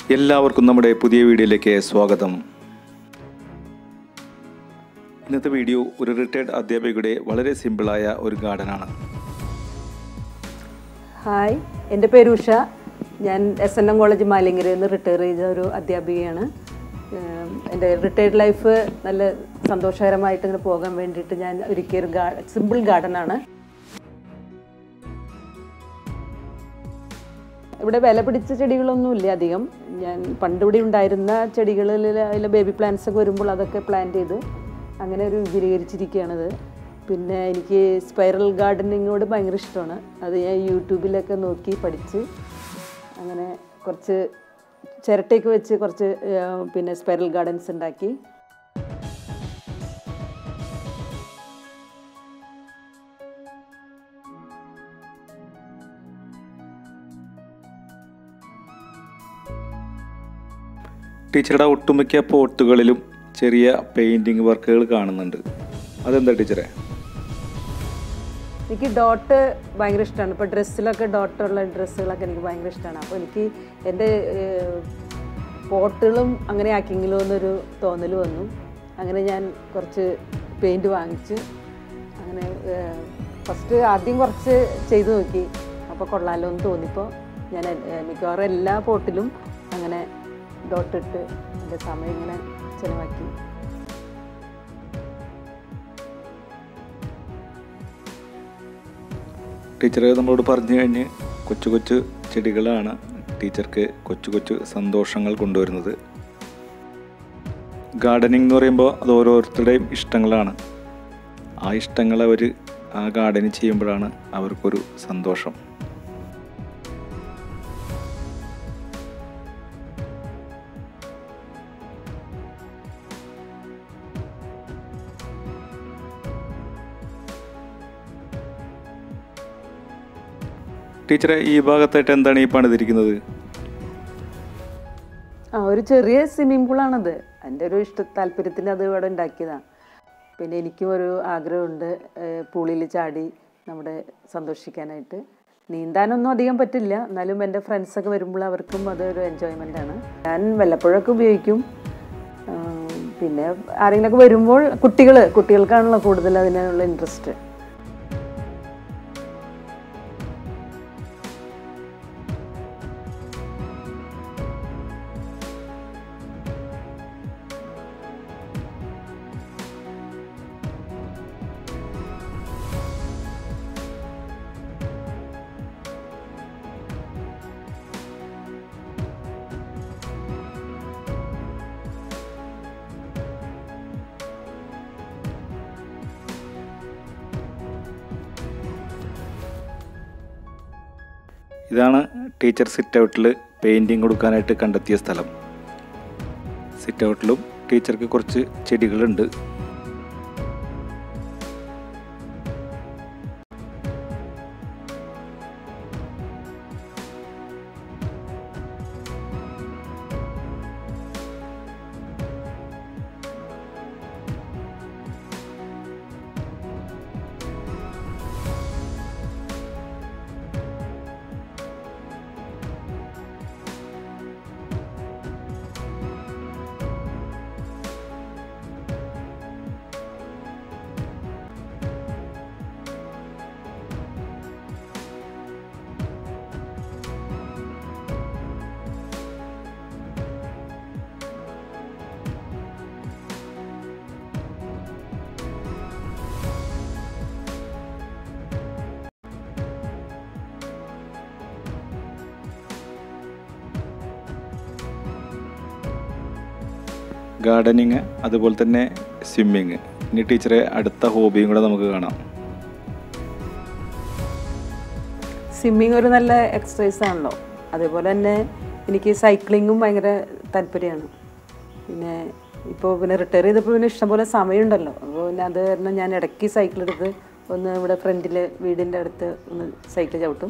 എല്ലാവർക്കും നമ്മുടെ പുതിയ വീഡിയോയിലേക്ക് സ്വാഗതം ഇന്നത്തെ വീഡിയോ ഒരു റിട്ടയർഡ് അധ്യാപികയുടെ വളരെ സിമ്പിളായ ഒരു ഗാർഡനാണ് ഹായ് എൻ്റെ പേര് ഉഷ ഞാൻ എസ് എൻ എം കോളേജ് മാലിങ്കരയിൽ നിന്ന് റിട്ടയർ ചെയ്ത ഒരു അധ്യാപികയാണ് ഏം, എൻ്റെ റിട്ടയർഡ് ലൈഫ് നല്ല സന്തോഷകരമായിട്ട് ഇങ്ങനെ പോകാൻ വേണ്ടിയിട്ട് ഞാൻ ഒരുക്കിയ ഒരു ഗാ സിമ്പിൾ ഗാർഡനാണ് ഇവിടെ വില പിടിച്ച ചെടികളൊന്നും ഇല്ല അധികം ഞാൻ പണ്ട് ഇവിടെ ഉണ്ടായിരുന്ന ചെടികളിൽ അതിൽ ബേബി പ്ലാന്റ്സ് ഒക്കെ വരുമ്പോൾ അതൊക്കെ പ്ലാന്റ് ചെയ്ത് അങ്ങനെ ഒരു വിപുലീകരിച്ചിരിക്കുകയാണത് പിന്നെ എനിക്ക് സ്പൈറൽ ഗാർഡനിങ്ങോട് ഭയങ്കര ഇഷ്ടമാണ് അത് ഞാൻ യൂട്യൂബിലൊക്കെ നോക്കി പഠിച്ച് അങ്ങനെ കുറച്ച് ചിരട്ടയൊക്കെ വെച്ച് കുറച്ച് ആ, പിന്നെ സ്പൈറൽ ഗാർഡൻസ് ഉണ്ടാക്കി ടീച്ചറുടെ ഒട്ടുമിക്ക പോട്ടുകളിലും ചെറിയ പെയിൻറ്റിങ് വർക്കുകൾ കാണുന്നുണ്ട് അതെന്താ ടീച്ചറെ എനിക്ക് ഡോട്ട് ഭയങ്കര ഇഷ്ടമാണ് ഇപ്പോൾ ഡ്രസ്സിലൊക്കെ ഡോട്ടുള്ള ഡ്രസ്സുകളൊക്കെ എനിക്ക് ഭയങ്കര ഇഷ്ടമാണ് അപ്പോൾ എനിക്ക് എൻ്റെ പോട്ടുകളും അങ്ങനെ ആക്കിയെങ്കിലോ എന്നൊരു തോന്നൽ വന്നു അങ്ങനെ ഞാൻ കുറച്ച് പെയിൻറ് വാങ്ങിച്ച് അങ്ങനെ ഫസ്റ്റ് ആദ്യം കുറച്ച് ചെയ്തു നോക്കി അപ്പോൾ കൊള്ളാലോ എന്ന് തോന്നിയപ്പോൾ ഞാൻ എ- മിക്കവാറും എല്ലാ പോട്ടിലും അങ്ങനെ ഡോട്ടിട്ട് എൻ്റെ സമയം ഇങ്ങനെ ചിലവാക്കി ടീച്ചർ നമ്മളോട് പറഞ്ഞു കഴിഞ്ഞ് കൊച്ചു കൊച്ചു ചെടികളാണ് ടീച്ചർക്ക് കൊച്ചു കൊച്ചു സന്തോഷങ്ങൾ കൊണ്ടുവരുന്നത് ഗാർഡനിങ് എന്ന് പറയുമ്പോൾ അത് ഓരോരുത്തരുടെയും ഇഷ്ടങ്ങളാണ് ആ ഇഷ്ടങ്ങൾ അവർ ആ ഗാർഡനിങ് ചെയ്യുമ്പോഴാണ് അവർക്കൊരു സന്തോഷം ടീച്ചറെ ഈ ഭാഗത്തായിട്ട് എന്താണ് ഈ പണിതിരിക്കുന്നത് ആ ഒരു ചെറിയ സ്വിമ്മിംഗ് പൂളാണത് എൻ്റെ ഒരു ഇഷ്ട താല്പര്യത്തിന് അത് ഇവിടെ ഉണ്ടാക്കിയതാണ് പിന്നെ എനിക്കും ഒരു ആഗ്രഹമുണ്ട് പൂളിൽ ചാടി നമ്മുടെ സന്തോഷിക്കാനായിട്ട് നീന്താനൊന്നും അധികം പറ്റില്ല എന്നാലും എൻ്റെ ഫ്രണ്ട്സൊക്കെ വരുമ്പോൾ അവർക്കും അതൊരു എൻജോയ്മെൻ്റ് ആണ് ഞാൻ വല്ലപ്പോഴൊക്കെ ഉപയോഗിക്കും ആ, പിന്നെ ആരെങ്കിലുമൊക്കെ വരുമ്പോൾ കുട്ടികൾ കുട്ടികൾക്കാണല്ലോ കൂടുതൽ അതിനുള്ള ഇൻട്രസ്റ്റ് ഇതാണ് ടീച്ചർ സിറ്റ് ഔട്ടിൽ പെയിൻറ്റിങ് കൊടുക്കാനായിട്ട് കണ്ടെത്തിയ സ്ഥലം സിറ്റ് ഔട്ടിലും ടീച്ചർക്ക് കുറച്ച് ചെടികളുണ്ട് ഗാർഡനിങ് അതുപോലെ തന്നെ സ്വിമ്മിങ് ഇനി ടീച്ചറെ അടുത്ത ഹോബിയും കൂടെ നമുക്ക് കാണാം സ്വിമ്മിങ് ഒരു നല്ല എക്സസൈസ് ആണല്ലോ അതേപോലെ തന്നെ എനിക്ക് സൈക്ലിങ്ങും ഭയങ്കര താല്പര്യമാണ് പിന്നെ ഇപ്പോൾ പിന്നെ റിട്ടയർ ചെയ്തപ്പോൾ പിന്നെ ഇഷ്ടംപോലെ സമയമുണ്ടല്ലോ അപ്പോൾ പിന്നെ അത് കാരണം ഞാൻ ഇടയ്ക്ക് സൈക്കിൾ എടുത്ത് ഒന്ന് ഇവിടെ ഫ്രണ്ടിൽ വീടിൻ്റെ അടുത്ത് ഒന്ന് സൈക്കിൾ ചവിട്ടും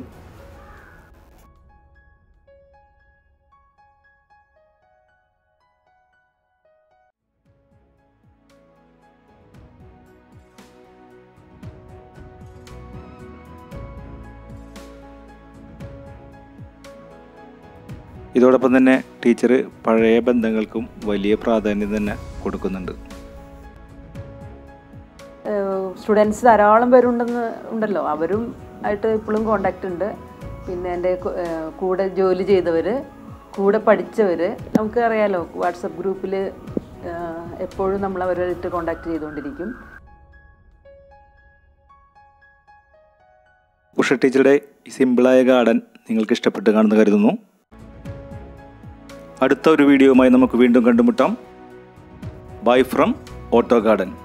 ഇതോടൊപ്പം തന്നെ ടീച്ചർ പഴയ ബന്ധങ്ങൾക്കും വലിയ പ്രാധാന്യം തന്നെ കൊടുക്കുന്നുണ്ട് സ്റ്റുഡൻസ് ധാരാളം പേരുണ്ടെന്ന് ഉണ്ടല്ലോ അവരും ആയിട്ട് ഇപ്പോഴും കോണ്ടാക്റ്റ് ഉണ്ട് പിന്നെ എൻ്റെ കു- ഏഹ് കൂടെ ജോലി ചെയ്തവർ കൂടെ പഠിച്ചവർ നമുക്ക് അറിയാലോ വാട്സപ്പ് ഗ്രൂപ്പിൽ എപ്പോഴും നമ്മൾ അവരായിട്ട് കോണ്ടാക്ട് ചെയ്തുകൊണ്ടിരിക്കും ഉഷ ടീച്ചറുടെ ഈ സിമ്പിളായ ഗാർഡൻ നിങ്ങൾക്ക് ഇഷ്ടപ്പെട്ട് കാണുന്നു കരുതുന്നു അടുത്ത ഒരു വീഡിയോയുമായി നമുക്ക് വീണ്ടും കണ്ടുമുട്ടാം ബൈ ഫ്രം ഓട്ടോ ഗാർഡൻ